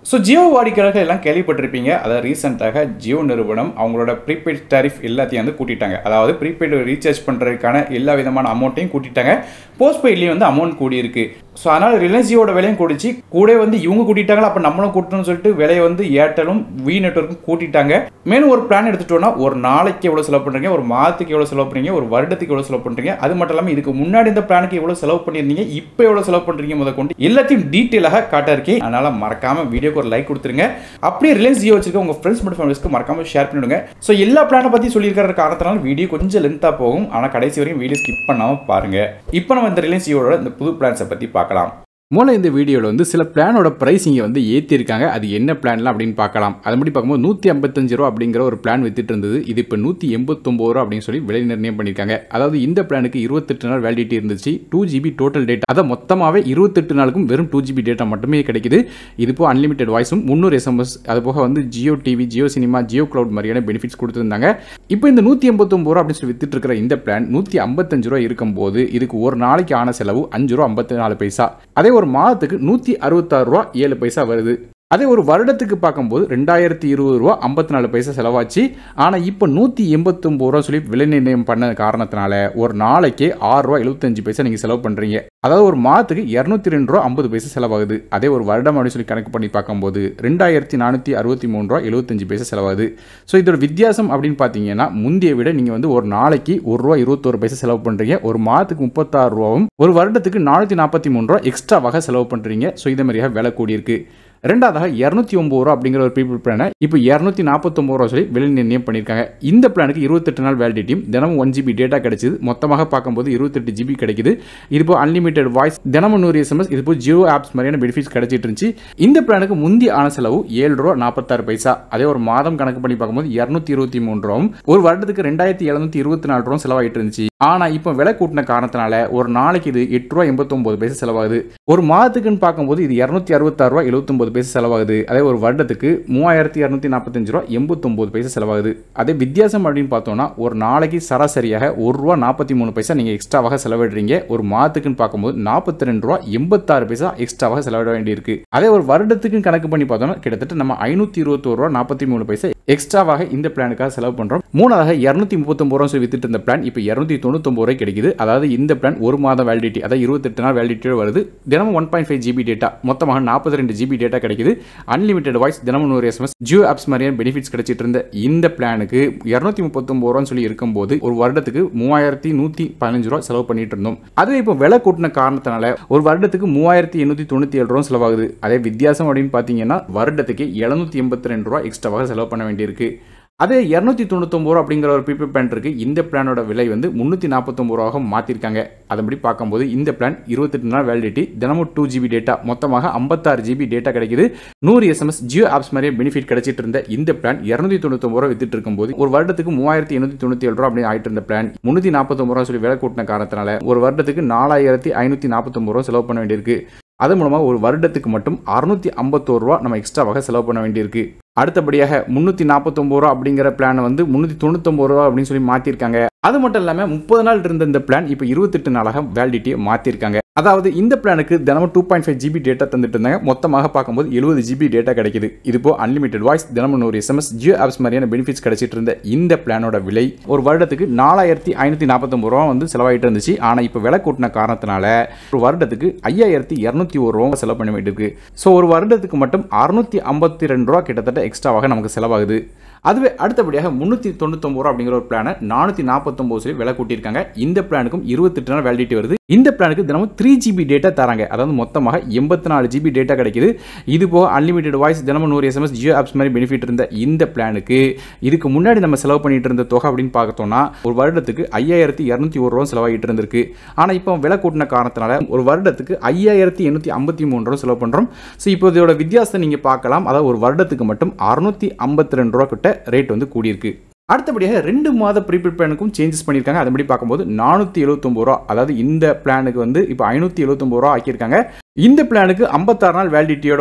so Jio வாடிக்கையாளர்கள் எல்லாம் கேள்விப்பட்டிருப்பீங்க அதாவது ரீசெண்டாக ஜியோ நிறுவனம் அவங்களோட ப்ரீபெய்ட் டாரிஃப் எல்லாத்தையும் வந்து கூட்டிட்டாங்க அதாவது ப்ரீபெய்டு ரீசார்ஜ் பண்ணுறதுக்கான எல்லா விதமான அமௌண்ட்டையும் கூட்டிட்டாங்க போஸ்ட்பெய்ட்லேயும் வந்து அமௌண்ட் கூடியிருக்கு ஸோ அதனால் ரிலையன்ஸ் ஜியோட விலையும் கூடிச்சு கூட வந்து இவங்க கூட்டிட்டாங்களா அப்போ நம்மளும் கூட்டணும்னு சொல்லிட்டு விலையை வந்து ஏர்டெலும் வி நெட்ஒர்க்கும் கூட்டிட்டாங்க மேலும் ஒரு பிளான் எடுத்துட்டோம்னா ஒரு நாளைக்கு எவ்வளோ செலவு பண்ணுறீங்க ஒரு மாதத்துக்கு எவ்வளோ செலவு பண்ணுறீங்க ஒரு வருடத்துக்கு எவ்வளோ செலவு பண்ணுறீங்க அது மட்டும் இல்லாமல் இதுக்கு முன்னாடி இந்த பிளானுக்கு எவ்வளோ செலவு பண்ணியிருந்தீங்க இப்போ எவ்வளோ செலவு பண்ணுறீங்க முத கொண்டு எல்லாத்தையும் டீட்டெயிலாக காட்ட இருக்கேன் அதனால் மறக்காம வீடியோக்கு ஒரு லைக் கொடுத்துருங்க அப்படியே ரிலையன்ஸ் ஜியோ வச்சிருக்க உங்கள் ஃப்ரெண்ட்ஸ் மற்றும் ஃபேமிலிஸ்க்கு மறக்காம ஷேர் பண்ணிவிடுங்க ஸோ எல்லா பிளானை பற்றி சொல்லியிருக்கிற காரணத்தினால வீடியோ கொஞ்சம் லென்த்தாக போகும் ஆனால் கடைசி வரைக்கும் வீடியோ ஸ்கிப் பண்ணாமல் பாருங்கள் இப்போ நம்ம இந்த ரிலையன்ஸ் ஜியோட இந்த புது பிளான்ஸை பற்றி பார்க்கலாம் மூலம் இந்த வீடியோவில் வந்து சில பிளானோட ப்ரைஸிங்கை வந்து ஏற்றிருக்காங்க அது என்ன பிளான்லாம் அப்படின்னு பார்க்கலாம் அது மாதிரி பார்க்கும்போது நூற்றி ஐம்பத்தஞ்சு ரூபா அப்படிங்கிற ஒரு பிளான் வித்துட்டு இருந்தது இது இப்போ நூற்றி எண்பத்தொம்பது ரூபா அப்படின்னு சொல்லி விலை நிர்ணயம் பண்ணியிருக்காங்க அதாவது இந்த பிளானுக்கு இருபத்தெட்டு நாள் வேலிடிட்டி இருந்துச்சு டூ ஜிபி டோட்டல் டேட்டா அதை மொத்தமாகவே இருபத்தெட்டு நாளுக்கும் வெறும் டூ ஜிபி டேட்டா மட்டுமே கிடைக்குது இது இப்போ அன்லிமிட்டெட் வாய்ஸும் முந்நூறு எஸ்எம்எஸ் அது போக வந்து Jio TV Jio cinema Jio cloud மாதிரியான பெனிஃபிட்ஸ் கொடுத்துருந்தாங்க இப்போ இந்த நூற்றி எண்பத்தொம்பது ரூபா அப்படின்னு சொல்லி வித்துட்டு இருக்கிற இந்த பிளான் நூற்றி ஐம்பத்தஞ்சு ரூபா இருக்கும்போது இதுக்கு ஒரு நாளைக்கு ஆன செலவு அஞ்சு ரூபா ஐம்பத்தி நாலு பைசா அதே ஒரு மாதத்துக்கு நூற்றி அறுபத்தாறு ரூபா ஏழு பைசா வருது அதே ஒரு வருடத்துக்கு பார்க்கும்போது ரெண்டாயிரத்தி இருபது ரூபா ஐம்பத்தி நாலு பைசா செலவாச்சு ஆனால் இப்போ நூற்றி எண்பத்தொம்பது ரூபா சொல்லி விலை நிர்ணயம் பண்ண காரணத்தினால ஒரு நாளைக்கே ஆறு ரூபா எழுபத்தஞ்சு பைசா நீங்கள் செலவு பண்ணுறீங்க அதாவது ஒரு மாதத்துக்கு இரநூத்தி ரெண்டு ரூபா ஐம்பது பைசா செலவாகுது அதே ஒரு வருடம் அப்படின்னு சொல்லி கணக்கு பண்ணி பார்க்கும்போது ரெண்டாயிரத்தி நானூற்றி அறுபத்தி மூணு ரூபா எழுபத்தஞ்சு பைசா செலவாகுது ஸோ இதோட வித்தியாசம் அப்படின்னு பார்த்தீங்கன்னா முந்தைய விட நீங்கள் வந்து ஒரு நாளைக்கு ஒரு ரூபா இருபத்தோரு பைசா செலவு பண்ணுறீங்க ஒரு மாதத்துக்கு முப்பத்தாறு ரூபாவும் ஒரு வருடத்துக்கு நானூற்றி நாற்பத்தி மூணு ரூபா எக்ஸ்ட்ராவாக செலவு பண்ணுறீங்க ஸோ இதே மாதிரியாக விலை கூடியிருக்கு ரெண்டாவதாக இரநூத்தி ஒம்பது ரூபா அப்படிங்கிற ஒரு பீப்புள் பிளானை இப்போ இரநூத்தி நாற்பத்தொம்பது ரூபா சொல்லி விலை நிர்ணயம் பண்ணியிருக்காங்க இந்த பிளானுக்கு இருபத்தெட்டு நாள் வேலிடிட்டியும் தினமும் ஒன் ஜிபி டேட்டா கிடைச்சிது மொத்தமாக பார்க்கும்போது இருபத்தெட்டு ஜிபி கிடைக்குது இது இப்போ அன்லிமிட்டெட் வாய்ஸ் தினமும் நூறு எஸ்எம்எஸ் இது இப்போ ஜியோ ஆப்ஸ் மாதிரியான பெனிஃபிட்ஸ் கிடைச்சிட்டு இருந்துச்சு இந்த பிளானுக்கு முந்தைய ஆன செலவு ஏழு ரூபா நாற்பத்தாறு பைசா அதே ஒரு மாதம் கணக்கு பண்ணி பார்க்கும்போது இரநூத்தி இருபத்தி மூணு ரூபாவும் ஒரு வருடத்துக்கு ரெண்டாயிரத்தி எழுநூத்தி இருபத்தி நாலு ரூபா செலவாயிட்டு இருந்துச்சு ஆனால் இப்போ விலை கூட்டின காரணத்தினால ஒரு நாளைக்கு இது எட்டு ரூபா எண்பத்தொம்பது பைசா செலவாகுது ஒரு மாதத்துக்குன்னு பார்க்கும்போது இது இரநூத்தி அறுபத்தாறு ரூபா எழுபத்தொம்பது பைசா செலவாகுது அதே ஒரு வருடத்துக்கு மூவாயிரத்தி இரநூத்தி நாற்பத்தஞ்சு ரூபா எண்பத்தொம்பது பைசா செலவாகுது அதே வித்தியாசம் அப்படின்னு பார்த்தோம்னா ஒரு நாளைக்கு சராசரியாக ஒரு ரூபா நாற்பத்தி மூணு பைசா நீங்கள் எக்ஸ்ட்ராவாக செலவிடுறீங்க ஒரு மாதத்துக்குன்னு பார்க்கும்போது நாற்பத்தி ரெண்டு ரூபா எண்பத்தாறு பைசா எக்ஸ்ட்ராவாக செலவிட வேண்டியிருக்கு அதே ஒரு வருடத்துக்கு கணக்கு பண்ணி பார்த்தோம்னா கிட்டத்தட்ட நம்ம ஐநூற்றி இருபத்தோரு ரூபா நாற்பத்தி மூணு பைசா எக்ஸ்ட்ராவாக இந்த பிளானுக்காக செலவு பண்ணுறோம் மூணாவதாக இரநூத்தி முப்பத்தொம்பது ரூபா சொல்லி வித்துட்டு இருந்த பிளான் இப்போ இரநூத்தி தொண்ணூத்தொம்பது ரூபாய் கிடைக்குது அதாவது இந்த பிளான் ஒரு மாதம் வேலிடிட்டி அதாவது இருபத்தெட்டு நாள் வேலிடிட்டியோட வருது தினமும் one point five GB data மொத்தமாக நாற்பத்தி ரெண்டு ஜிபி டேட்டா கிடைக்குது அன்லிமிட்டட் வாய்ஸ் தினமும் நூறு எஸ்எம்எஸ் ஜியோ ஆப்ஸ் மாதிரியான பெனிஃபிட்ஸ் கிடைச்சிட்டு இருந்த இந்த பிளானுக்கு இரநூத்தி முப்பத்தொம்பது ரூபான்னு சொல்லி இருக்கும்போது ஒரு வருடத்துக்கு மூவாயிரத்தி நூற்றி பதினஞ்சு ரூபா செலவு பண்ணிட்டு இருந்தோம் அதுவே இப்போ விலை கூட்டின காரணத்தினால ஒரு வருடத்துக்கு மூவாயிரத்தி எண்ணூற்றி தொண்ணூற்றி ஏழு ரூபா செலவாகுது அதே வித்தியாசம் அப்படின்னு பார்த்தீங்கன்னா வருடத்துக்கு எழுநூற்றி எண்பத்தி ரெண்டு ரூபா எக்ஸ்ட்ராவாக செலவு பண்ண வேண்டியிருக்கு அதே இரநூத்தி தொண்ணூத்தொம்பது ரூபா அப்படிங்கிற ஒரு ப்ரீபெய்ட் பிளான் இருக்கு இந்த பிளானோட விலை வந்து முந்நூற்றி நாற்பத்தொம்பது ரூபாக மாற்றிருக்காங்க அதன்படி பார்க்கும்போது இந்த பிளான் இருபத்தெட்டு நாள் வேலிடிட்டி தினமும் டூ ஜிபி டேட்டா மொத்தமாக ஐம்பத்தாறு ஜிபி டேட்டா கிடைக்குது நூறு எஸ்எம்எஸ் ஜியோ ஆப்ஸ் மாதிரியே பெனிஃபிட் கிடைச்சிட்டு இருந்த இந்த பிளான் இரநூத்தி தொண்ணூத்தொம்பது ரூபா வித்துட்டு இருக்கும்போது ஒரு வருடத்துக்கு மூவாயிரத்தி எண்ணூற்றி தொண்ணூற்றி ஏழு ரூபா அப்படின்னு ஆயிட்டு இருந்த பிளான் முந்நூற்றி நாற்பத்தொம்பது ரூபா சொல்லி விலை கூட்டின காரணத்தினால ஒரு வருடத்துக்கு நாலாயிரத்தி ஐநூற்றி நாற்பத்தொம்பது ரூபா செலவு பண்ண வேண்டியிருக்கு அது மூலமாக ஒரு வருடத்துக்கு மட்டும் அறுநூத்தி ஐம்பத்தோரு ரூபா நம்ம எக்ஸ்ட்ராவாக செலவு பண்ண வேண்டியிருக்கு அடுத்தபடியாக முந்நூற்றி நாற்பத்தொம்பது ரூபா அப்படிங்கிற பிளானை வந்து முந்நூற்றி தொண்ணூத்தொம்பது ரூபா அப்படின்னு சொல்லி மாற்றிருக்காங்க அது மட்டும் இல்லாமல் முப்பது நாள் இருந்த இந்த பிளான் இப்போ இருபத்தெட்டு நாளாக வேலிடிட்டியை மாற்றிருக்காங்க அதாவது இந்த பிளானுக்கு தினமும் two point five GB data தந்துட்டு இருந்தாங்க மொத்தமாக பார்க்கும்போது எழுபது ஜிபி டேட்டா கிடைக்குது இது இப்போ அன்லிமிட்டட் வாய்ஸ் தினமும் ஒரு எஸ்எம்எஸ் ஜியோ ஆப்ஸ் மாதிரியான பெனிஃபிட்ஸ் கிடைச்சிட்டு இருந்த இந்த பிளானோட விலை ஒரு வருடத்துக்கு நாலாயிரத்தி ஐநூற்றி நாற்பத்தொம்பது ரூபா வந்து செலவாயிட்டு இருந்துச்சு ஆனால் இப்போ விலை கூட்டின காரணத்தினால ஒரு வருடத்துக்கு ஐயாயிரத்தி இரநூத்தி ஒரு ரூபா செலவு பண்ண வேண்டியிருக்கு ஸோ ஒரு வருடத்துக்கு மட்டும் அறுநூத்தி ஐம்பத்தி ரெண்டு ரூபா கிட்டத்தட்ட எக்ஸ்ட்ராவாக நமக்கு செலவாகுது அதுவே அடுத்தபடியாக முந்நூற்றி தொண்ணூத்தொம்பது ரூபா அப்படிங்கிற ஒரு பிளானை நானூற்றி நாற்பத்தொம்பது சொல்லி விலை கூட்டியிருக்காங்க இந்த பிளானுக்கும் இருபத்தெட்டு நாள் வேலிடிட்டி வருது இந்த பிளானுக்கு தினமும் த்ரீ ஜிபி டேட்டா தராங்க அதாவது மொத்தமாக எண்பத்தி நாலு ஜிபி டேட்டா கிடைக்குது இது போக அன்லிமிட்டட் வாய்ஸ் தினமும் நூறு எஸ்எம்எஸ் ஜியோ ஆப்ஸ் மாதிரி பெனிஃபிட் இருந்த இந்த பிளானுக்கு இதுக்கு முன்னாடி நம்ம செலவு பண்ணிட்டு இருந்த தொகை அப்படின்னு பார்த்தோம்னா ஒரு வருடத்துக்கு ஐயாயிரத்தி இரநூத்தி ஒரு ரூபா செலவாகிட்டு இருந்திருக்கு ஆனால் இப்போ விலை கூட்டின காரணத்தினால ஒரு வருடத்துக்கு ஐயாயிரத்தி எண்ணூற்றி ஐம்பத்தி மூணு ரூபா செலவு பண்ணுறோம் ஸோ இப்போ இதோட வித்தியாசத்தை நீங்கள் பார்க்கலாம் அதாவது ஒரு வருடத்துக்கு மட்டும் அறுநூத்தி ஐம்பத்தி ரெண்டு ரூபா கிட்ட ரேட் வந்து கூடியிருக்கு அடுத்தபடியாக ரெண்டு மாத ப்ரீபெய்ட் பிளானுக்கும் சேஞ்சஸ் பண்ணியிருக்காங்க அதன்படி பார்க்கும்போது நானூற்றி எழுபத்தொம்பது ரூபா அதாவது இந்த பிளானுக்கு வந்து இப்போ ஐநூற்றி எழுபத்தொம்பது ரூபா ஆக்கியிருக்காங்க இந்த பிளானுக்கு ஐம்பத்தாறு நாள் வேலிடிட்டியோட வருது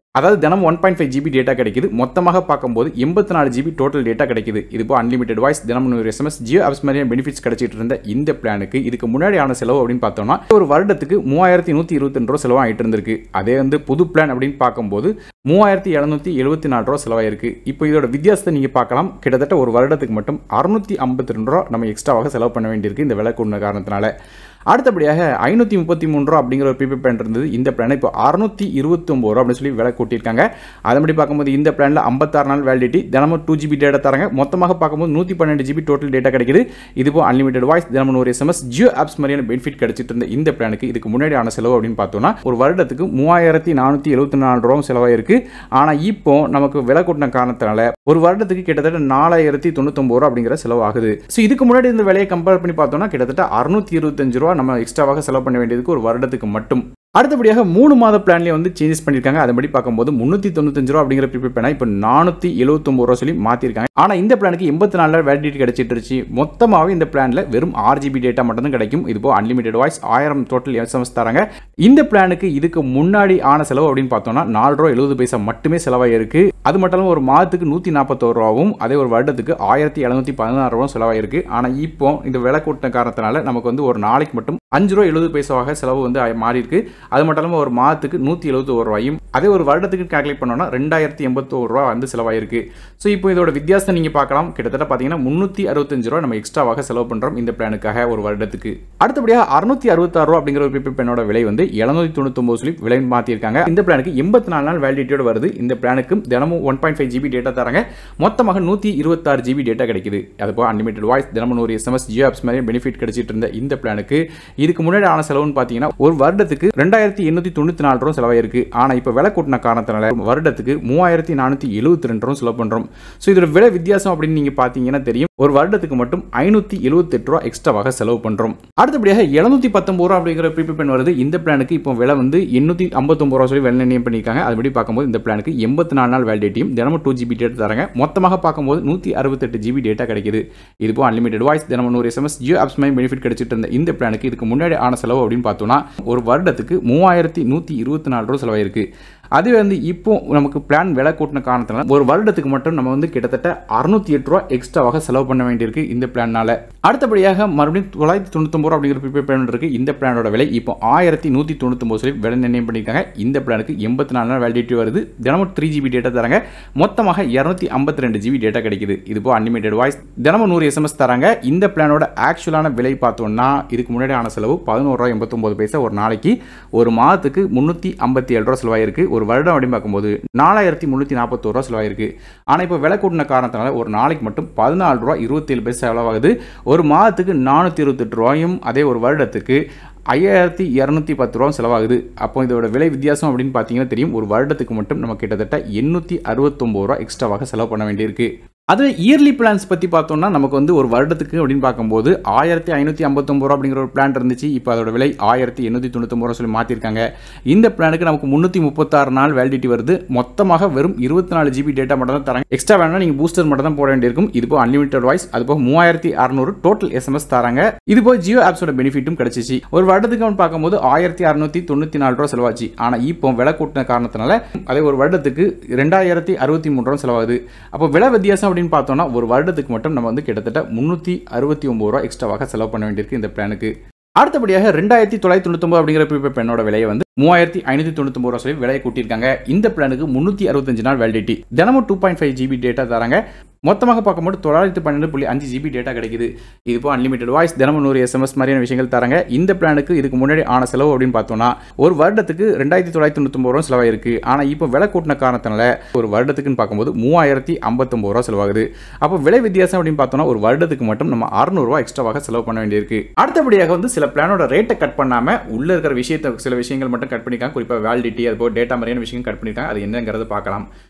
அதாவது தினம் one point five GB data கிடைக்குது மொத்தமாக பார்க்கும்போது எண்பத்தி நாலு ஜிபி டோட்டல் டேட்டா கிடைக்குது இது இப்போ அன்லிமிட்டட் வாய்ஸ் தினம் நூறு எஸ்எம்எஸ் ஜியோ ஆப்ஸ் மாதிரியான பெனிஃபிட்ஸ் கிடைச்சிட்டு இருந்த இந்த பிளானுக்கு இதுக்கு முன்னாடி ஆன செலவு அப்படின்னு பார்த்தோம்னா ஒரு வருடத்துக்கு மூவாயிரத்தி நூற்றி இருபத்தி ரூபா செலவாகிட்டு இருந்திருக்கு அதே வந்து புது பிளான் அப்படின்னு பார்க்கும்போது மூவாயிரத்தி எழுநூற்றி எழுபத்தி நாலு ரூபா செலவாயிருக்கு இப்போ இதோட வித்தியாசத்தை நீங்கள் பார்க்கலாம் கிட்டத்தட்ட ஒரு வருடத்துக்கு மட்டும் அறுநூற்றி ஐம்பத்தி ரெண்டு ரூபா நம்ம எக்ஸ்ட்ராவாக செலவு பண்ண வேண்டியிருக்கு இந்த விலை கூடின காரணத்தினால அடுத்தபடியாக ஐநூற்றி முப்பத்தி மூணு ரூபா அப்படிங்கிற ஒரு பிபி பிளான் இருந்தது இந்த பிளானை இப்போ அறுநூற்றி இருபத்தொம்பது ரூபா அப்படின்னு சொல்லி விலை கூட்டியிருக்காங்க அதன்படி பார்க்கும்போது இந்த பிளானில் ஐம்பத்தாறு நாள் வேலிடிட்டி தினமும் டூ ஜிபி டேட்டா தராங்க மொத்தமாக பார்க்கும்போது நூற்றி பன்னெண்டு ஜிபி டோட்டல் டேட்டா கிடைக்குது இதுபோ அன்லிமிட்டட் வாய்ஸ் தினமும் ஒரு எஸ்எம்எஸ் ஜியோ ஆப்ஸ் மாதிரியான பெனிஃபிட் கிடைச்சிட்டு இருந்த இந்த பிளானுக்கு இதுக்கு முன்னாடி ஆன செலவு அப்படின்னு பார்த்தோம்னா ஒரு வருடத்துக்கு மூவாயிரத்தி நானூற்றி எழுபத்தி நாலு ரூபா செலவாயிருக்கு ஆனால் இப்போ நமக்கு விலை கூட்டின காரணத்தினால ஒரு வருடத்துக்கு கிட்டத்தட்ட நாலாயிரத்தி தொண்ணூத்தொம்பது ரூபா அப்படிங்கிற செலவு ஆகுது ஸோ இதுக்கு முன்னாடி இந்த விலையை கம்பேர் பண்ணி பார்த்தோம்னா கிட்டத்தட்ட அறுநூத்தி இருபத்தஞ்சு ரூபா நம்ம எக்ஸ்ட்ராவாக செலவு பண்ண வேண்டியதுக்கு ஒரு வருடத்துக்கு மட்டும் அடுத்தபடியாக மூணு மாத பிளான்லேயே வந்து சேஞ்சஸ் பண்ணியிருக்காங்க அதன்படி பார்க்கும்போது முந்நூற்றி தொண்ணூத்தஞ்சு ரூபா அப்படிங்கிற ப்ரிப்பேர் பண்ணால் இப்போ நானூற்றி எழுபத்தொம்பது ரூபா சொல்லி மாற்றிருக்காங்க ஆனால் இந்த பிளானுக்கு எண்பத்தி நாலு நாள் வேலிடிட்டி கிடைச்சிட்டு இருந்துச்சு மொத்தமாகவே இந்த பிளானில் வெறும் ஆறு ஜிபி டேட்டா மட்டும் தான் கிடைக்கும் இது போ அன்லிமிட்டட் வாய்ஸ் ஆயிரம் டோட்டல் எஸ்எம்எஸ் தராங்க இந்த பிளானுக்கு இதுக்கு முன்னாடி ஆன செலவு அப்படின்னு பார்த்தோம்னா நாலு ரூபா எழுபது பைசா மட்டுமே செலவாயிருக்கு அது மட்டும் இல்லாமல் ஒரு மாதத்துக்கு நூற்றி நாற்பத்தோரு ரூபாவும் அதே ஒரு வருடத்துக்கு ஆயிரத்தி எழுநூற்றி பதினாறு ரூபா செலவாயிருக்கு ஆனால் இப்போ இந்த விலை கூட்டின காரணத்தினால நமக்கு வந்து ஒரு நாளைக்கு மட்டும் அஞ்சு ரூபா எழுபது பைசாவாக செலவு வந்து ஆ- மாறி இருக்கு அது மட்டும் இல்லாமல் ஒரு மாதத்துக்கு நூற்றி எழுபத்தி ஒரு ரூபாயும் அதே ஒரு வருடத்துக்கு கால்குலேட் பண்ணோம்னா ரெண்டாயிரத்தி எண்பத்தோரு ரூபா வந்து செலவாயிருக்கு ஸோ இப்போ இதோட வித்தியாசத்தை நீங்கள் பார்க்கலாம் கிட்டத்தட்ட பார்த்தீங்கன்னா முந்நூற்றி அறுபத்தஞ்சு ரூபா நம்ம எக்ஸ்ட்ராவாக செலவு பண்ணுறோம் இந்த பிளானுக்காக ஒரு வருடத்துக்கு அடுத்தபடியாக அறுநூத்தி அறுபத்தாறு ரூபா அப்படிங்கிற ஒரு பிபி பெண்ணோட விலை வந்து எழுநூத்தி தொண்ணூத்தொம்பது சொல்லி விலை மாற்றிருக்காங்க இந்த பிளானுக்கு எண்பத்தி நாலு நாள் வேலிடிட்டியோட வருது இந்த பிளானுக்கும் தினமும் one point five GB data தராங்க மொத்தமாக நூற்றி இருபத்தாறு ஜிபி டேட்டா கிடைக்குது அது போக அன்லிமிட்டட் வாய்ஸ் தினமும் ஒரு எஸ்எம்எஸ் ஜியோ ஆப்ஸ் மாதிரி பெனிஃபிட் கிடைச்சிட்டு இருந்த இந்த பிளானுக்கு இதுக்கு முன்னாடி ஆன செலவுன்னு பார்த்தீங்கன்னா ஒரு வருடத்துக்கு ரெண்டாயிரத்தி எண்ணூற்றி தொண்ணூற்றி நாலு ரூபா செலவாயிருக்கு ஆனால் இப்போ விலை கூட்டின காரணத்தினால வருடத்துக்கு மூவாயிரத்தி நானூற்றி எழுபத்தி ரெண்டு ரூபா செலவு பண்ணுறோம் ஸோ இதோட விலை வித்தியாசம் அப்படின்னு நீங்கள் பார்த்தீங்கன்னா தெரியும் ஒரு வருடத்துக்கு மட்டும் ஐநூற்றி எழுபத்தெட்டு ரூபா எக்ஸ்ட்ராவாக செலவு பண்ணுறோம் அடுத்தபடியாக எழுநூற்றி பத்தொம்பது ரூபா அப்படிங்கிற ப்ரீபே பென் வருது இந்த பிளானுக்கு இப்போ விலை வந்து எண்ணூற்றி ஐம்பத்தொம்பது ரூபா சொல்லி விலை நிர்ணயம் பண்ணியிருக்காங்க அதுபடி பார்க்கும்போது இந்த பிளானுக்கு எண்பத்தி நாலு நாள் வேலிடிட்டியும் தினமும் டூ ஜிபி டேட்டா தராங்க மொத்தமாக பார்க்கும்போது நூற்றி அறுபத்தெட்டு ஜிபி டேட்டா கிடைக்குது இது இப்போ அன்லிமிட்டட் வாய்ஸ் தினமும் நூறு எஸ்எம்எஸ் ஜியோ ஆப்ஸ் மாதிரி பெனிஃபிட் கிடைச்சிட்டு இருந்த இந்த பிளானுக்கு இதுக்கு முன்னாடி ஆன செலவு அப்படின்னு பார்த்தோம்னா ஒரு வருடத்துக்கு மூவாயிரத்தி நூற்றி இருபத்தி நாலு ரூபா செலவாயிருக்கு அது வந்து இப்போ நமக்கு பிளான் விலை கூட்டின காரணத்தினால ஒரு வருடத்துக்கு மட்டும் நம்ம வந்து கிட்டத்தட்ட அறுநூத்தி எட்டு ரூபா எக்ஸ்ட்ராவாக செலவு பண்ண வேண்டியிருக்கு இந்த பிளான்னால அடுத்தபடியாக மறுபடியும் தொள்ளாயிரத்தி தொண்ணூத்தொம்பது ரூபா அப்படிங்கிற ப்ரிப்பேர் பிளான் இருக்கு இந்த பிளானோட விலை இப்போ ஆயிரத்தி நூற்றி தொண்ணூத்தொம்பது சொல்லி விலை நிர்ணயம் பண்ணியிருக்காங்க இந்த பிளானுக்கு எண்பத்தி நாலு நாள் வேலிடிட்டி வருது தினமும் த்ரீ ஜிபி டேட்டா தராங்க மொத்தமாக இரநூத்தி ஐம்பத்தி ரெண்டு ஜிபி டேட்டா கிடைக்குது இது இப்போ அன்லிமிட்டட் வாய்ஸ் தினமும் நூறு எஸ்எம்எஸ் தராங்க இந்த பிளானோட ஆக்சுவலான விலை பார்த்தோம்னா இதுக்கு முன்னாடி ஆன செலவு பதினோரு ரூபா எண்பத்தொம்பது பைசா ஒரு நாளைக்கு ஒரு மாதத்துக்கு முந்நூற்றி ஐம்பத்தி ஏழு ரூபா செலவாயிருக்கு ஒரு வருடம் அப்படின்னு பார்க்கும்போது நாலாயிரத்தி முந்நூற்றி நாற்பத்தோரு ரூபா செலவாயிருக்கு ஆனால் இப்போ விலை கூட்டின காரணத்தினால ஒரு நாளைக்கு மட்டும் பதினாலு ரூபா இருபத்தேழு பைசா செலவாகுது ஒரு மாதத்துக்கு நானூற்றி இருபத்தெட்டு ரூபாயும் அதே ஒரு வருடத்துக்கு ஐயாயிரத்தி இரநூத்தி பத்து ரூபா செலவாகுது அப்போ இதோட விலை வித்தியாசம் அப்படின்னு பார்த்தீங்கன்னா தெரியும் ஒரு வருடத்துக்கு மட்டும் நம்ம கிட்டத்தட்ட எண்ணூற்றி அறுபத்தொம்பது ரூபா எக்ஸ்ட்ராவாக செலவு பண்ண வேண்டியிருக்கு அது இயர்லி பிளான்ஸ் பற்றி பார்த்தோம்னா நமக்கு வந்து ஒரு வருடத்துக்கு அப்படின்னு பார்க்கும்போது ஆயிரத்தி ஐநூற்றி ஐம்பத்தொம்பது ரூபா அப்படிங்கிற ஒரு பிளான் இருந்துச்சு இப்போ அதோட விலை ஆயிரத்தி எண்ணூற்றி தொண்ணூத்தொம்பது ரூபா சொல்லி மாற்றிருக்காங்க இந்த பிளானுக்கு நமக்கு முந்நூற்றி முப்பத்தாறு நாள் வேலிடிட்டி வருது மொத்தமாக வெறும் இருபத்தி நாலு ஜிபி டேட்டா மட்டும் தான் தராங்க எக்ஸ்ட்ரா வேணா நீங்கள் பூஸ்டர் மட்டும் தான் போட வேண்டியிருக்கும் இது போக அன்லிமிட்டட் வாய்ஸ் அது போக மூவாயிரத்தி அறநூறு டோட்டல் எஸ்எம்எஸ் தராங்க இது போக ஜியோ ஆப்ஸோட பெனிஃபிட்டும் கிடைச்சிச்சு ஒரு வருடத்துக்கு அவன் பார்க்கும்போது ஆயிரத்தி அறுநூத்தி தொண்ணூற்றி நாலு ரூபா செலவாச்சு ஆனால் இப்போ விலை கூட்டின காரணத்தினால அதே ஒரு வருடத்துக்கு ரெண்டாயிரத்தி அறுபத்தி மூணு ரூபா செலவாகுது அப்போ விலை வித்தியாசம் அப்படின்னு பார்த்தோம்னா ஒரு வருடத்துக்கு மட்டும் நம்ம வந்து கிட்டத்தட்ட முந்நூற்றி அறுபத்தி ஒம்பது ரூபா எக்ஸ்ட்ராவாக செலவு பண்ண வேண்டியிருக்கு இந்த பிளானுக்கு அடுத்தபடியாக ரெண்டாயிரத்தி தொள்ளாயிரத்தி தொண்ணூத்தொம்பது அப்படிங்கிற ப்ரீபெய்ட் பெண்ணோட விலையை வந்து மூவாயிரத்தி ஐநூற்றி தொண்ணூத்தொம்பது ரூபா சொல்லி விலையை கூட்டியிருக்காங்க இந்த பிளானுக்கு முந்நூற்றி அறுபத்தஞ்சு நாள் வேலிடிட்டி தினமும் two point five GB data தராங்க மொத்தமாக பார்க்கும்போது தொள்ளாயிரத்தி பன்னெண்டு புள்ளி அஞ்சு ஜிபி டேட்டா கிடைக்குது இது இப்போ அன்லிமிட்டட் வாய்ஸ் தினமும் நூறு எஸ்எம்எஸ் மாதிரியான விஷயங்கள் தராங்க இந்த பிளானுக்கு இதுக்கு முன்னாடி ஆன செலவு அப்படின்னு பார்த்தோம்னா ஒரு வருடத்துக்கு ரெண்டாயிரத்தி தொள்ளாயிரத்தி தொண்ணூத்தொம்பது ரூபா செலவாயிருக்கு ஆனால் இப்போ விலை கூட்டின காரணத்தினால ஒரு வருடத்துக்குன்னு பார்க்கும்போது மூவாயிரத்தி ஐம்பத்தொம்பது ரூபா செலவாகுது அப்போ விலை வித்தியாசம் அப்படின்னு பார்த்தோம்னா ஒரு வருடத்துக்கு மட்டும் நம்ம அறுநூறுவா எக்ஸ்ட்ராவாக செலவு பண்ண வேண்டியிருக்கு அடுத்தபடியாக வந்து சில பிளானோட ரேட்டை கட் பண்ணாம உள்ள இருக்கிற விஷயத்தை சில விஷயங்கள் மட்டும் கட் பண்ணிருக்காங்க குறிப்பாக வேலிடிட்டி அது போக டேட்டா மாதிரியான விஷயங்கள் கட் பண்ணிருக்காங்க அது என்னங்கிறத பார்க்கலாம்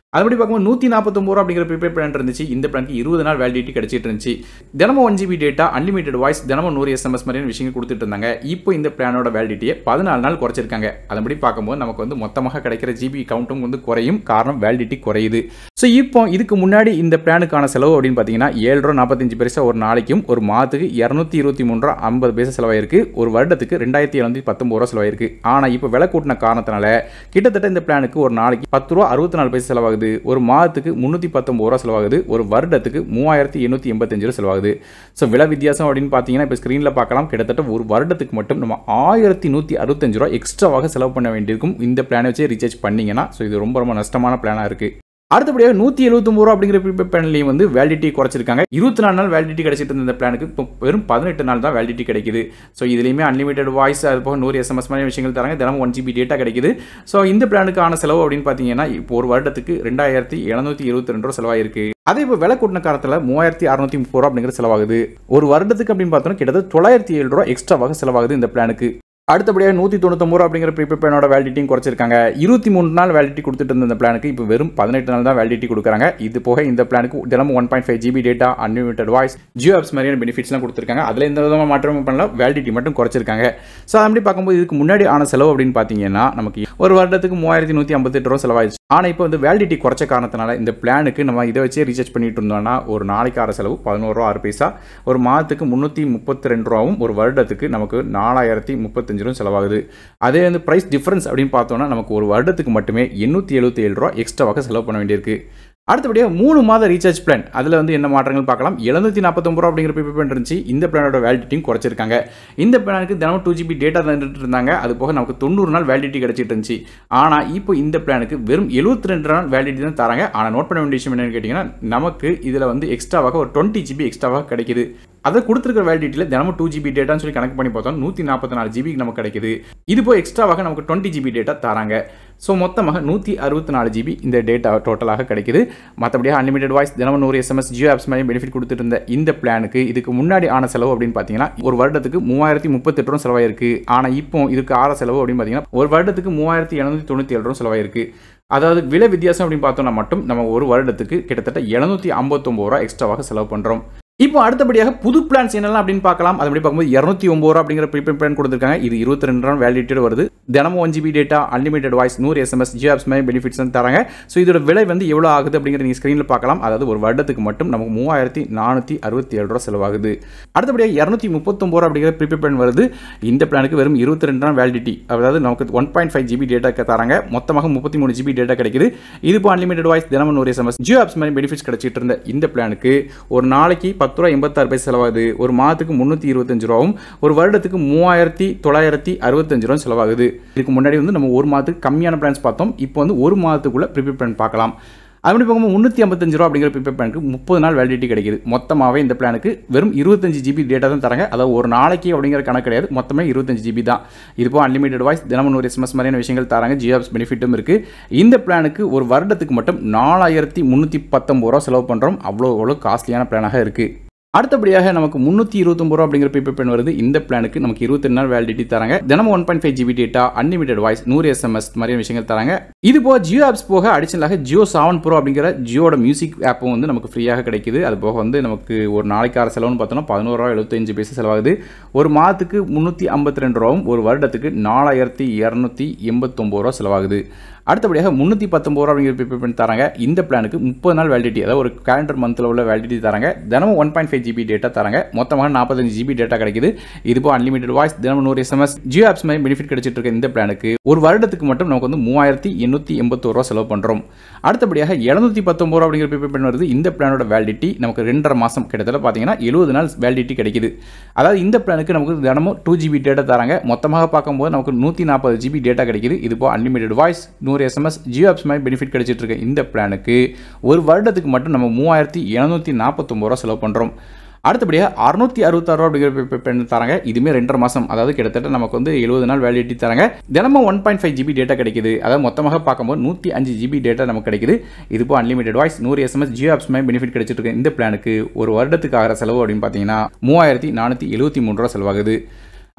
அதுபடி பார்க்கும்போது நூற்றி நாற்பத்தொம்பது ரூபா அப்படிங்கிற ப்ரீபெய்ட் பிளான் இருந்துச்சு இந்த பிளானுக்கு இருபது நாள் வேலிடிட்டி கிடைச்சிட்டு இருந்துச்சு தினமும் one GB data unlimited voice தினமும் நூறு எஸ்எம்எஸ் மாதிரியான விஷயங்கள் கொடுத்துட்டு இருந்தாங்க இப்போ இந்த பிளானோட வேலிடிட்டியை பதினாலு நாள் குறைச்சிருக்காங்க அதன்படி பார்க்கும்போது நமக்கு வந்து மொத்தமாக கிடைக்கிற ஜிபி கவுண்ட்டும் வந்து குறையும் காரணம் வேலிடிட்டி குறையுது ஸோ இப்போ இதுக்கு முன்னாடி இந்த பிளானுக்கான செலவு அப்படின்னு பார்த்தீங்கன்னா ஏழு ரூபா நாற்பத்தஞ்சு பைசா ஒரு நாளைக்கும் ஒரு மாதத்துக்கு இரநூத்தி இருபத்தி மூணு ரூபா ஐம்பது பைசா செலவாயிருக்கு ஒரு வருடத்துக்கு ரெண்டாயிரத்தி எழுநூத்தி பத்தொம்பது ரூபா செலவாயிருக்கு ஆனால் இப்போ விலை கூட்டின காரணத்தினால கிட்டத்தட்ட இந்த பிளானுக்கு ஒரு நாளைக்கு பத்து ரூபா அறுபத்தி நாலு பைசா செலவாகுது ஒரு மாதத்துக்கு முந்நூற்றி பத்தொம்பது ரூபா செலவாகுது ஒரு வருடத்துக்கு மூவாயிரத்தி எண்ணூற்றி எண்பத்தஞ்சு ரூபா செலவாகுது ஸோ விலை வித்தியாசம் அப்படின்னு பார்த்தீங்கன்னா இப்போ ஸ்க்ரீனில் பார்க்கலாம் கிட்டத்தட்ட ஒரு வருடத்துக்கு மட்டும் நம்ம ஆயிரத்தி நூற்றி அறுபத்தஞ்சு ரூபா எக்ஸ்ட்ராவாக செலவு பண்ண வேண்டியிருக்கும் இந்த பிளானை வச்சு ரீசார்ஜ் பண்ணீங்கன்னா ஸோ இது ரொம்ப ரொம்ப நஷ்டமான பிளானாக இருக்குது அடுத்தபடியாக நூற்றி எழுபத்தொம்பது ரூபா அப்படிங்கிற ப்ரீபெய்ட் பிளான்லையும் வந்து வேலிடிட்டி குறைச்சிருக்காங்க இருபத்தி நாலு நாள் வேலிடிட்டி கிடைச்சிட்டு இருந்த இந்த பிளானுக்கு இப்போ வெறும் பதினெட்டு நாள் தான் வேலிடிட்டி கிடைக்குது ஸோ இதுலேயுமே அன்லிமிட்டட் வாய்ஸ் அது போக நூறு எஸ்எம்எஸ் மாதிரி விஷயங்கள் தராங்க தினமும் ஒன் ஜிபி டேட்டா கிடைக்குது ஸோ இந்த பிளானுக்கான செலவு அப்படின்னு பார்த்தீங்கன்னா இப்போ ஒரு வருடத்துக்கு ரெண்டாயிரத்தி எழுநூற்றி இருபத்தி ரெண்டு ரூபா செலவாயிருக்கு அதே இப்போ விலை கூட்டின காலத்தில் மூவாயிரத்தி அறுநூத்தி முப்பது ரூபா அப்படிங்கிற செலவாகுது ஒரு வருடத்துக்கு அப்படின்னு பார்த்தோம்னா கிட்டத்தட்ட தொள்ளாயிரத்தி ஏழு ரூபா எக்ஸ்ட்ராவாக செலவாகுது இந்த பிளானுக்கு அடுத்தபடியாக நூற்றி தொண்ணூத்தொம்பது ரூபா அப்படிங்கிற ப்ரீபெய்ட் பிளானோட வேலிடிட்டியும் குறைச்சிருக்காங்க இருபத்தி மூணு நாள் வேலிடிட்டி கொடுத்துட்டு இருந்த இந்த பிளானுக்கு இப்போ வெறும் பதினெட்டு நாள் தான் வேலிடிட்டி கொடுக்குறாங்க இது போக இந்த பிளானுக்கு தினமும் one point five GB data unlimited voice Jio apps மாதிரியான பெனிஃபிட்ஸ்லாம் கொடுத்துருக்காங்க அதில் எந்த விதமாக மாற்றமும் பண்ணல வேலிடிட்டி மட்டும் குறைச்சிருக்காங்க ஸோ அப்படி பார்க்கும்போது இதுக்கு முன்னாடி ஆன செலவு அப்படின்னு பார்த்தீங்கன்னா நமக்கு ஒரு வருடத்துக்கு மூவாயிரத்தி நூற்றி ஐம்பத்தெட்டு ரூபா செலவாயிடுச்சு ஆனால் இப்போ வந்து வேலிடிட்டி குறைச்ச காரணத்தினால இந்த பிளானுக்கு நம்ம இதை வச்சே ரீசார்ஜ் பண்ணிட்டு இருந்தோம்னா ஒரு நாளைக்கு ஆற செலவு பதினோரு ரூபா ஆறு பைசா ஒரு மாதத்துக்கு முந்நூற்றி முப்பத்தி ரெண்டு ரூபாவும் ஒரு வருடத்துக்கு நமக்கு நாலாயிரத்தி முப்பத்தஞ்சு ரூபா செலவாகுது அதே வந்து ப்ரைஸ் டிஃபரன்ஸ் அப்படின்னு பார்த்தோம்னா நமக்கு ஒரு வருடத்துக்கு மட்டுமே எண்ணூற்றி எழுபத்தி ஏழு ரூபா எக்ஸ்ட்ராவாக செலவு பண்ண வேண்டியிருக்கு அடுத்தபடியாக மூணு மாத ரீசார்ஜ் பிளான் அதில் வந்து என்ன மாற்றங்கள் பார்க்கலாம் எழுநூற்றி நாற்பத்தொம்பது ரூபா அப்படிங்கிற ப்ரீபெய்ட் பிளான் இருந்துச்சு இந்த பிளானோட வேலிடிட்டியும் குறைச்சிருக்காங்க இந்த பிளானுக்கு தினமும் டூ ஜிபி டேட்டா தந்துட்டு இருந்தாங்க அது போக நமக்கு தொண்ணூறு நாள் வேலிடிட்டி கிடைச்சிட்டு இருந்துச்சு ஆனால் இப்போ இந்த பிளானுக்கு வெறும் எழுபத்தி ரெண்டு நாள் வேலிடிட்டி தான் தராங்க ஆனால் நோட் பண்ண வேண்டிய விஷயம் என்னன்னு கேட்டிங்கன்னா நமக்கு இதில் வந்து எக்ஸ்ட்ராவாக ஒரு டுவெண்ட்டி ஜிபி எக்ஸ்ட்ராவாக கிடைக்குது அதை கொடுத்துருக்க வேலிடிட்டியில் தினமும் டூ ஜிபி டேட்டான்னு சொல்லி கணக்கு பண்ணி பார்த்தோம் நூற்றி நாற்பத்தி நாலு ஜிபி நமக்கு கிடைக்குது இது போய் எக்ஸ்ட்ராவாக நமக்கு டுவெண்ட்டி ஜிபி டேட்டா தராங்க ஸோ மொத்தமாக நூற்றி அறுபத்தி நாலு ஜிபி இந்த டேட்டா டோட்டலாக கிடைக்குது மற்றபடியாக அன்லிமிட்டட் வாய்ஸ் தினமும் நூறு எஸ்எம்எஸ் ஜியோ ஆப்ஸ் மாதிரி பெனிஃபிட் கொடுத்துட்டு இருந்த இந்த பிளானுக்கு இதுக்கு முன்னாடி ஆன செலவு அப்படின்னு பார்த்தீங்கன்னா ஒரு வருடத்துக்கு மூவாயிரத்தி முப்பத்தெட்டு ரூபா செலவாயிருக்கு ஆனால் இப்போ இதுக்கு ஆற செலவு அப்படின்னு பார்த்தீங்கன்னா ஒரு வருடத்துக்கு மூவாயிரத்தி எழுநூற்றி தொண்ணூற்றி ஏழு ரூபா செலவாயிருக்கு அதாவது விலை வித்தியாசம் அப்படின்னு பார்த்தோம்னா மட்டும் நம்ம ஒரு வருடத்துக்கு கிட்டத்தட்ட எழுநூற்றி ஐம்பத்தொம்பது ரூபா எக்ஸ்ட்ராவாக செலவு பண்ணுறோம் இப்போ அடுத்தபடியாக புது பிளான்ஸ் என்னெல்லாம் அப்படின்னு பார்க்கலாம் அதுபடி பார்க்கும்போது இரநூத்தி ஒம்பது ரூபா அப்படிங்கிற ப்ரீபெய்ட் பிளான் கொடுத்துருக்காங்க இது இருபத்தி ரெண்டு ரூபா வேலிடிட்டியோட வருது தினமும் one GB data unlimited voice நூறு எஸ்எம்எஸ் ஜியோ ஆப்ஸ் மாதிரி பெனிஃபிட்ஸ் வந்து தராங்க ஸோ இதோட விலை வந்து எவ்வளோ ஆகுது அப்படிங்கிற நீங்கள் ஸ்க்ரீனில் பார்க்கலாம் அதாவது ஒரு வருடத்துக்கு மட்டும் நமக்கு மூவாயிரத்தி நானூற்றி அறுபத்தி ஏழு ரூபா செலவாகுது அடுத்தபடியாக இரநூத்தி முப்பத்தொம்பது ரூபா அப்படிங்கிற ப்ரீபெய்ட் பிளான் வருது இந்த பிளானுக்கு வெறும் இருபத்தி ரெண்டு ரூபா வேலிடிட்டி அதாவது நமக்கு one point five GB data தராங்க மொத்தமாக முப்பத்தி மூணு ஜிபி டேட்டா கிடைக்குது இது இப்போ அன்லிமிட்டட் வாய்ஸ் தினமும் நூறு எஸ்எம்எஸ் ஜியோ ஆப்ஸ் மாதிரி பெனிஃபிட்ஸ் கிடைச்சிட்டு இருந்த இந்த பிளானுக்கு ஒரு நாளைக்கு பத்து ரூபா எண்பத்தாறு பைசா செலவாகுது ஒரு மாதத்துக்கு முந்நூற்றி இருபத்தஞ்சு ரூபாவும் ஒரு வருடத்துக்கு மூவாயிரத்தி தொள்ளாயிரத்தி அறுபத்தஞ்சு ரூபா செலவாகுது இதுக்கு முன்னாடி வந்து நம்ம ஒரு மாதத்துக்கு கம்மியான பிளான்ஸ் பார்த்தோம் இப்போ வந்து ஒரு மாதத்துக்குள்ள ப்ரிப்பேர் பிளான் பார்க்கலாம் அது மாதிரி பார்க்கும்போது முந்நூற்றி ஐம்பத்தஞ்சு ரூபா அப்படிங்கிற ப்ரிப்பேர் பிளானுக்கு முப்பது நாள் வேலிடிட்டி கிடைக்குது மொத்தமாகவே இந்த பிளானுக்கு வெறும் இருபத்தஞ்சு ஜிபி டேட்டா தான் தராங்க அதாவது ஒரு நாளைக்கு அப்படிங்கிற கணக்கு கிடையாது மொத்தமே இருபத்தஞ்சு ஜிபி தான் இது போக அன்லிமிட்டட் வாய்ஸ் தினமும் நூறு எஸ்எம்எஸ் மாதிரியான விஷயங்கள் தராங்க ஜியோப்ஸ் பெனிஃபிட்டும் இருக்குது இந்த பிளானுக்கு ஒரு வருடத்துக்கு மட்டும் நாலாயிரத்தி முந்நூற்றி பத்தொம்பது ரூபா செலவு பண்ணுறோம் அவ்வளோ அவ்வளோ காஸ்ட்லியான பிளானாக இருக்குது அடுத்தபடியாக நமக்கு முந்நூற்றி இருபத்தொம்பது ரூபா அப்படிங்கிற ப்ரீபெய்ட் பிளான் வருது இந்த பிளானுக்கு நமக்கு இருபத்தி நாள் வேலிடிட்டி தராங்க தினமும் one point five GB data unlimited voice நூறு எஸ்எம்எஸ் மாதிரியான விஷயங்கள் தராங்க இது போக ஜியோ ஆப்ஸ் போக அடிஷனலாக ஜியோ செவன் ப்ரோ அப்படிங்கிற ஜியோட மியூசிக் ஆப்பும் வந்து நமக்கு ஃப்ரீயாக கிடைக்குது அது போக வந்து நமக்கு ஒரு நாளைக்கு ஆறு செலவுன்னு பார்த்தோம்னா பதினோரு ரூபா எழுபத்தஞ்சு பைசா செலவாகுது ஒரு மாதத்துக்கு முந்நூற்றி ஐம்பத்தி ரெண்டு ரூபாவும் ஒரு வருடத்துக்கு நாலாயிரத்தி இரநூத்தி எண்பத்தொம்பது ரூபா செலவாகுது அடுத்தபடியாக முந்நூற்றி பத்தொம்பது ரூபா அப்படிங்கிற ப்ரிப்பேர் பண்ணி தராங்க இந்த பிளானுக்கு முப்பது நாள் வேலிடிட்டி அதாவது ஒரு கேலண்டர் மந்தில் உள்ள வேலிடிட்டி தராங்க தினமும் one point five GB data தராங்க மொத்தமாக நாற்பத்தஞ்சு ஜிபி டேட்டா கிடைக்குது இது இப்போ அன்லிமிட்டட் வாய்ஸ் தினமும் நூறு எஸ்எம்எஸ் ஜியோ ஆப்ஸ் மாதிரி பெனிஃபிட் கிடைச்சிட்டு இருக்க இந்த பிளானுக்கு ஒரு வருடத்துக்கு மட்டும் நமக்கு வந்து மூவாயிரத்தி எண்ணூற்றி எண்பத்தோரு ரூபா செலவு பண்ணுறோம் அடுத்தபடியாக எழுநூற்றி பத்தொம்பது ரூபா அப்படிங்கிற ப்ரிப்பேர் பண்ணி வருது இந்த பிளானோட வேலிடிட்டி நமக்கு ரெண்டரை மாதம் கிட்டத்தட்ட பார்த்தீங்கன்னா எழுபது நாள் வேலிடிட்டி கிடைக்குது அதாவது இந்த பிளானுக்கு நமக்கு தினமும் டூ ஜிபி டேட்டா தராங்க மொத்தமாக பார்க்கும்போது நமக்கு நூற்றி நாற்பது ஜிபி டேட்டா கிடைக்குது இது இப்போ அன்லிமிட்டட் வாய்ஸ் நூறு எஸ்எம்எஸ் ஜியோ ஆப்ஸ் மாதிரி பெனிஃபிட் கிடைச்சிட்டு இருக்க இந்த பிளானுக்கு ஒரு வருடத்துக்கு மட்டும் நம்ம மூவாயிரத்தி எழுநூற்றி நாற்பத்தொம்பது ரூபா செலவு பண்ணுறோம் அடுத்தபடியாக அறுநூத்தி அறுபத்தாறு ரூபா அப்படிங்கிற பெண் தராங்க இதுவுமே ரெண்டரை மாதம் அதாவது கிட்டத்தட்ட நமக்கு வந்து எழுபது நாள் வேலிடிட்டி தராங்க தினமும் one point five GB data கிடைக்குது அதாவது மொத்தமாக பார்க்கும்போது நூற்றி அஞ்சு ஜிபி டேட்டா நமக்கு கிடைக்குது இது இப்போ அன்லிமிட்டட் வாய்ஸ் நூறு எஸ்எம்எஸ் ஜியோ ஆப்ஸ் மாதிரி பெனிஃபிட் கிடைச்சிட்டு இருக்கு இந்த பிளானுக்கு ஒரு வருடத்துக்கு ஆகிற செலவு அப்படின்னு பார்த்தீங்கன்னா மூவாயிரத்தி நானூற்றி எழுபத்தி மூணு ரூபா செலவாகுது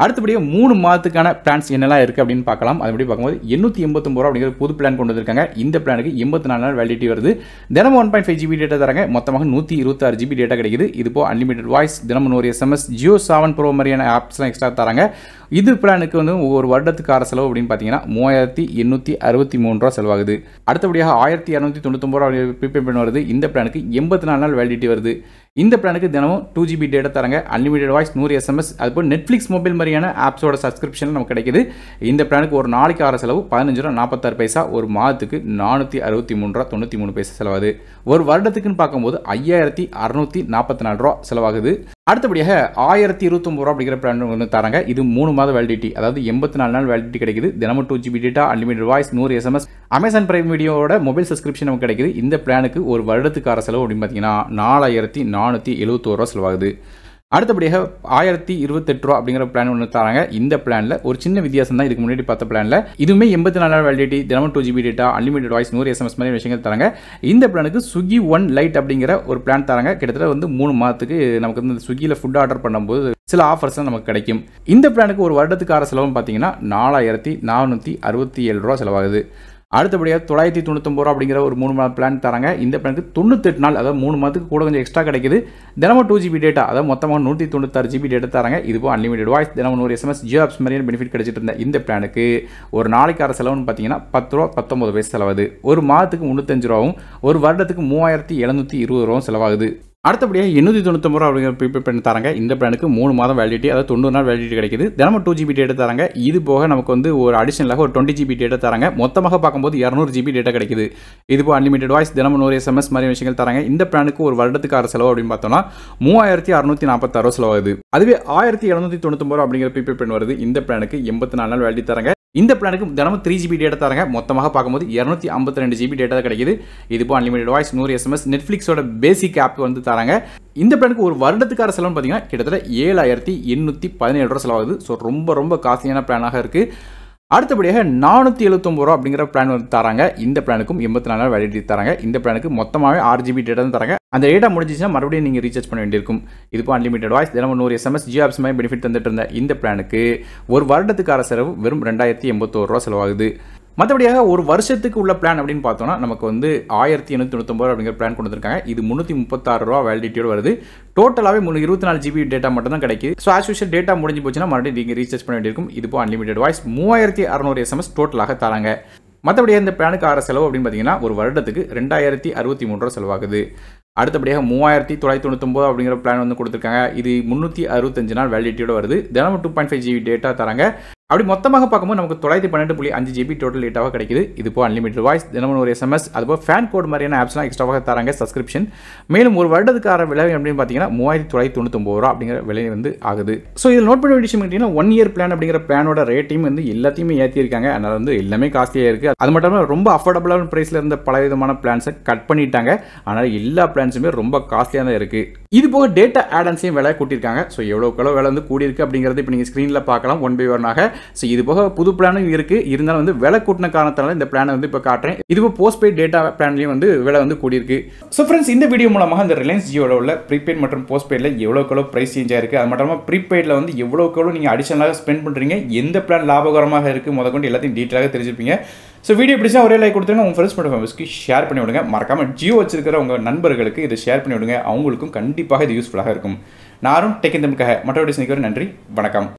அடுத்தபடியாக மூணு மாதத்துக்கான பிளான்ஸ் என்னெல்லாம் இருக்குது அப்படின்னு பார்க்கலாம் அதுபடி பார்க்கும்போது எண்ணூற்றி எண்பத்தொம்பது ரூபா அப்படிங்கிற புது பிளான் கொண்டு வந்திருக்காங்க இந்த பிளானுக்கு எண்பத்தி நாலு நாள் வேலிடிட்டி வருது தினமும் one point five GB data தராங்க மொத்தமாக நூற்றி இருபத்தாறு ஜிபி டேட்டா கிடைக்குது இது போ அன்லிமிட்டட் வாய்ஸ் தினமும் ஒரு எஸ்எம்எஸ் ஜியோ செவன் ப்ரோ மாதிரியான ஆப்ஸ்லாம் எக்ஸ்ட்ரா தராங்க இது பிளானுக்கு வந்து ஒவ்வொரு வருடத்துக்கு ஆற செலவு அப்படின்னு பார்த்தீங்கன்னா மூவாயிரத்தி எண்ணூற்றி அறுபத்தி மூணு ரூபா செலவாகுது அடுத்தபடியாக ஆயிரத்தி இரநூத்தி தொண்ணூத்தொம்பது ரூபா ப்ரீபே பண்ண வருது இந்த பிளானுக்கு எண்பத்தி நாலு நாள் வேலிடிட்டி வருது இந்த பிளானுக்கு தினமும் டூ ஜிபி டேட்டா தராங்க அன்லிமிட்டட் வாய்ஸ் நூறு எஸ்எம்எஸ் அதுபோல் நெட்ஃப்ளிக்ஸ் மொபைல் மாதிரியான ஆப்ஸோட சப்ஸ்கிரிப்ஷன் நமக்கு கிடைக்குது இந்த பிளானுக்கு ஒரு நாளைக்கு ஆற செலவு பதினஞ்சு ரூபா நாற்பத்தாறு பைசா ஒரு மாதத்துக்கு நானூற்றி அறுபத்தி மூணு ரூபா தொண்ணூற்றி மூணு பைசா செலவாகுது ஒரு வருடத்துக்குன்னு பார்க்கும்போது ஐயாயிரத்தி அறுநூற்றி நாற்பத்தி நாலு ரூபா செலவாகுது அடுத்தபடியாக ஆயிரத்தி இருபத்தொம்பது ரூபா அப்படிங்கிற பிளான் வந்து தராங்க இது மூணு மாத வேலிடிட்டி அதாவது எண்பத்தி நாலு நாள் வேலிடிட்டி கிடைக்குது தினமும் two GB data unlimited voice நூறு எஸ்எம்எஸ் அமேசான் பிரைம் வீடியோட மொபைல் சப்ஸ்கிரிப்ஷன் நமக்கு கிடைக்குது இந்த பிளானுக்கு ஒரு வருடத்துக்கார செலவு அப்படின்னு பார்த்தீங்கன்னா நாலாயிரத்தி நானூற்றி எழுபத்தோரு ரூபா செலவாகுது அடுத்தபடியாக ஆயிரத்தி இருபத்தெட்டு ரூபா அப்படிங்கிற பிளான் ஒன்று தராங்க இந்த பிளானில் ஒரு சின்ன வித்தியாசம் தான் இதுக்கு முன்னாடி பார்த்த பிளானில் இதுவுமே எண்பத்தி நாலு நாள் வேலிடிட்டி தினமும் two GB data unlimited voice நூறு எஸ்எம்எஸ் மாதிரி விஷயங்கள் தராங்க இந்த பிளானுக்கு ஸ்விக்கி ஒன் லைட் அப்படிங்கிற ஒரு பிளான் தராங்க கிட்டத்தட்ட வந்து மூணு மாதத்துக்கு நமக்கு வந்து ஸ்விக்கியில் ஃபுட் ஆர்டர் பண்ணும்போது சில ஆஃபர்ஸ்லாம் நமக்கு கிடைக்கும் இந்த பிளானுக்கு ஒரு வருடத்துக்கார செலவுன்னு பார்த்தீங்கன்னா நாலாயிரத்தி நானூற்றி அறுபத்தி ஏழு ரூபா செலவாகுது அடுத்தபடியாக தொள்ளாயிரத்தி தொண்ணூத்தொம்பது ரூபா அப்படிங்கிற ஒரு மூணு மாத பிளான் தராங்க இந்த பிளானுக்கு தொண்ணூத்தெட்டு நாள் அதாவது மூணு மாதத்துக்கு கூட கொஞ்சம் எக்ஸ்ட்ரா கிடைக்குது தினமும் டூ ஜிபி டேட்டா அதாவது மொத்தமாக நூற்றி தொண்ணூத்தாறு ஜிபி டேட்டா தராங்க இது அன்லிமிட்டட் வாய்ஸ் தினமும் நூறு எஸ்எம்எஸ் ஜியோ ஆப்ஸ் மாதிரியான பெனிஃபிட் கிடைச்சிட்டு இருந்த இந்த பிளானுக்கு ஒரு நாளைக்கார செலவுன்னு பார்த்தீங்கன்னா பத்து ரூபா பத்தொம்பது வயசு செலவாகுது ஒரு மாதத்துக்கு முந்நூத்தஞ்சு ரூபாவும் ஒரு வருடத்துக்கு மூவாயிரத்தி எழுநூற்றி இருபது ரூபாவும் செலவாகுது அடுத்தபடியாக எண்ணூற்றி தொண்ணூத்தொம்பது ரூபா அப்படிங்கிற ப்ரீபே பண்ணி தராங்க இந்த பிளானுக்கு மூணு மாதம் வேலிடிட்டி அதாவது தொண்ணூறு நாள் வேலிடிட்டி கிடைக்குது தினமும் டூ ஜிபி டேட்டா தராங்க இது போக நமக்கு வந்து ஒரு அடிஷனலாக ஒரு டுவெண்ட்டி ஜிபி டேட்டா தராங்க மொத்தமாக பார்க்கும்போது இரநூறு ஜிபி டேட்டா கிடைக்குது இது போக அன்லிமிட்டட் வாய்ஸ் தினமும் நூறு எஸ்எம்எஸ் மாதிரி விஷயங்கள் தராங்க இந்த பிளானுக்கு ஒரு வருடத்துக்கார செலவு அப்படின்னு பார்த்தோம்னா மூவாயிரத்தி அறுநூத்தி நாற்பத்தாறு ரூபா செலவாகுது அதுவே ஆயிரத்தி எழுநூற்றி தொண்ணூத்தொம்பது ரூபா அப்படிங்கிற ப்ரீபே பண்ணி வருது இந்த பிளானுக்கு எண்பத்தி நாலு நாள் வேலிடி தராங்க இந்த பிளானுக்கு தினமும் த்ரீ ஜிபி டேட்டா தராங்க மொத்தமாக பார்க்கும்போது இரநூத்தி ஐம்பத்தி ரெண்டு ஜிபி டேட்டா கிடைக்குது இது இப்போ அன்லிமிட்டட் வாய்ஸ் நூறு எஸ்எம்எஸ் நெட்ஃப்ளிக்ஸோட பேசிக் ஆப் வந்து தராங்க இந்த பிளானுக்கு ஒரு வருடத்துக்கார செலவுன்னு பார்த்தீங்கன்னா கிட்டத்தட்ட ஏழாயிரத்தி எண்ணூற்றி பதினேழு ரூபா செலவாகுது ஸோ ரொம்ப ரொம்ப காஸ்ட்லியான பிளானாக இருக்குது அடுத்தபடியாக நானூற்றி எழுபத்தொம்பது ரூபா அப்படிங்கிற பிளான் வந்து தராங்க இந்த பிளானுக்கும் எண்பத்தி நாலு நாள் வேலிடிட்டி தராங்க இந்த பிளானுக்கு மொத்தமாகவே ஆறு ஜிபி டேட்டா தான் தராங்க அந்த டேட்டா முடிஞ்சிச்சுன்னா மறுபடியும் நீங்கள் ரீசார்ஜ் பண்ண வேண்டியிருக்கும் இது இப்போ அன்லிமிட்டட் வாய்ஸ் தினமும் நூறு எஸ்எம்எஸ் ஜியோ ஆப்ஸ் மாதிரி பெனிஃபிட் தந்துட்டு இருந்த இந்த பிளானுக்கு ஒரு வருடத்துக்கார செலவு வெறும் ரெண்டாயிரத்தி எண்பத்தோரு ரூபா செலவாகுது மற்றபடியாக ஒரு வருஷத்துக்கு உள்ள பிளான் அப்படின்னு பார்த்தோம்னா நமக்கு வந்து ஆயிரத்தி எண்ணூற்றி தொண்ணூத்தொம்பது ரூபா அப்படிங்கிற பிளான் கொண்டு வந்திருக்காங்க இது முந்நூற்றி முப்பத்தாறு ரூபா வேலிடிட்டியோடு வருது டோட்டலாகவே முன்னூறு இருபத்தி நாலு ஜிபி டேட்டா மட்டும் தான் கிடைக்குது ஸோ ஆஸ் யூஷுவல் டேட்டா முடிஞ்சு போச்சுன்னா மறுபடியும் நீங்கள் ரீசார்ஜ் பண்ண வேண்டியிருக்கும் இது இப்போ அன்லிமிட்டட் வாய்ஸ் மூவாயிரத்தி அறநூறு எஸ்எம்எஸ் டோட்டலாக தராங்க மற்றபடியாக இந்த பிளானுக்கு ஆற செலவு அப்படின்னு பார்த்தீங்கன்னா ஒரு வருடத்துக்கு ரெண்டாயிரத்தி அறுபத்தி மூணு ரூபா செலவாகுது அடுத்தபடியாக மூவாயிரத்தி தொள்ளாயிரத்தி தொண்ணூத்தொம்பது அப்படிங்கிற பிளான் வந்து கொடுத்துருக்காங்க இது முந்நூற்றி அறுபத்தஞ்சு நாள் வேலிடிட்டியோட வருது தினமும் two point five GB data தராங்க அப்படி மொத்தமாக பார்க்கும்போது நமக்கு தொள்ளாயிரத்தி பன்னெண்டு புள்ளி அஞ்சு ஜிபி டோட்டல் டேட்டாவாக கிடைக்குது இது இப்போ அன்லிமிட்டட் வாய்ஸ் தினமும் ஒரு எஸ்எம்எஸ் அதுபோல் ஃபேன் கோட் மாதிரியான ஆப்ஸ்லாம் எக்ஸ்ட்ராவாக தராங்க சப்ஸ்கிரிப்ஷன் மேலும் ஒரு வருடத்துக்கான விலை அப்படின்னு பார்த்தீங்கன்னா மூவாயிரத்தி தொள்ளாயிரத்தி தொண்ணூத்தொம்பது ரூபா அப்படிங்கிற விலை வந்து ஆகுது ஸோ இதில் நோட் பண்ண வேண்டிய விஷயம் பார்த்தீங்கன்னா ஒன் இயர் பிளான் அப்படிங்கிற பிளானோட ரேட்டையும் வந்து எல்லாத்தையுமே ஏற்றிருக்காங்க அதனால் வந்து எல்லாமே காஸ்ட்லியாக இருக்குது அது மட்டும் இல்லாமல் ரொம்ப அஃபோர்டபுளான ப்ரைஸில் இருந்த பல விதமான பிளான்ஸை கட் பண்ணிட்டாங்க ஆனால் எல்லா பிளான்ஸுமே ரொம்ப காஸ்ட்லியாக தான் இருக்குது இது போக டேட்டா ஆடன்ஸையும் விலை கூட்டியிருக்காங்க ஸோ எவ்வளோ எவ்வளோ விலை வந்து கூடியிருக்கு அப்படிங்கிறது இப்போ நீங்கள் ஸ்க்ரீனில் பார்க்கலாம் ஒன் பை ஒன்னாக ஸோ இது போக புது பிளானும் இருக்குது இருந்தாலும் வந்து விலை கூட்டின காரணத்தால இந்த பிளானை வந்து இப்போ காட்டுறேன் இது போஸ்ட் பெய்ட் டேட்டா பிளான்லையும் வந்து விலை வந்து கூடியிருக்கு ஸோ ஃப்ரெண்ட்ஸ் இந்த வீடியோ மூலமாக இந்த ரிலையன்ஸ் ஜியோவில் உள்ள ப்ரீபெய்ட் மற்றும் போஸ்ட் பெய்டில் எவ்வளோக்கு எவ்வளோ ப்ரைஸ் சேஞ்ச் ஆயிருக்கு அது மட்டும் இல்லாமல் ப்ரீபெய்டில் வந்து எவ்வளோக்கு எவ்வளோ நீங்கள் அடிஷனலாக ஸ்பெண்ட் பண்ணுறீங்க எந்த பிளான் லாபகரமாக இருக்குது முத கொண்டு எல்லாத்தையும் டீட்டெயிலாக தெரிஞ்சிருப்பீங்க ஸோ வீடியோ பிடிச்சா ஒரே லைக் கொடுத்துருங்க உங்கள் ஃப்ரெண்ட்ஸ் மற்றும் ஃபேமிலிஸ்க்கு ஷேர் பண்ணி விடுங்க மறக்காமல் ஜியோ வச்சிருக்கிற உங்கள் நண்பர்களுக்கு இதை ஷேர் பண்ணி விடுங்க அவங்களுக்கும் கண்டிப்பாக இது யூஸ்ஃபுல்லாக இருக்கும் நானும் டெக் இந்த மற்றபடி நன்றி வணக்கம்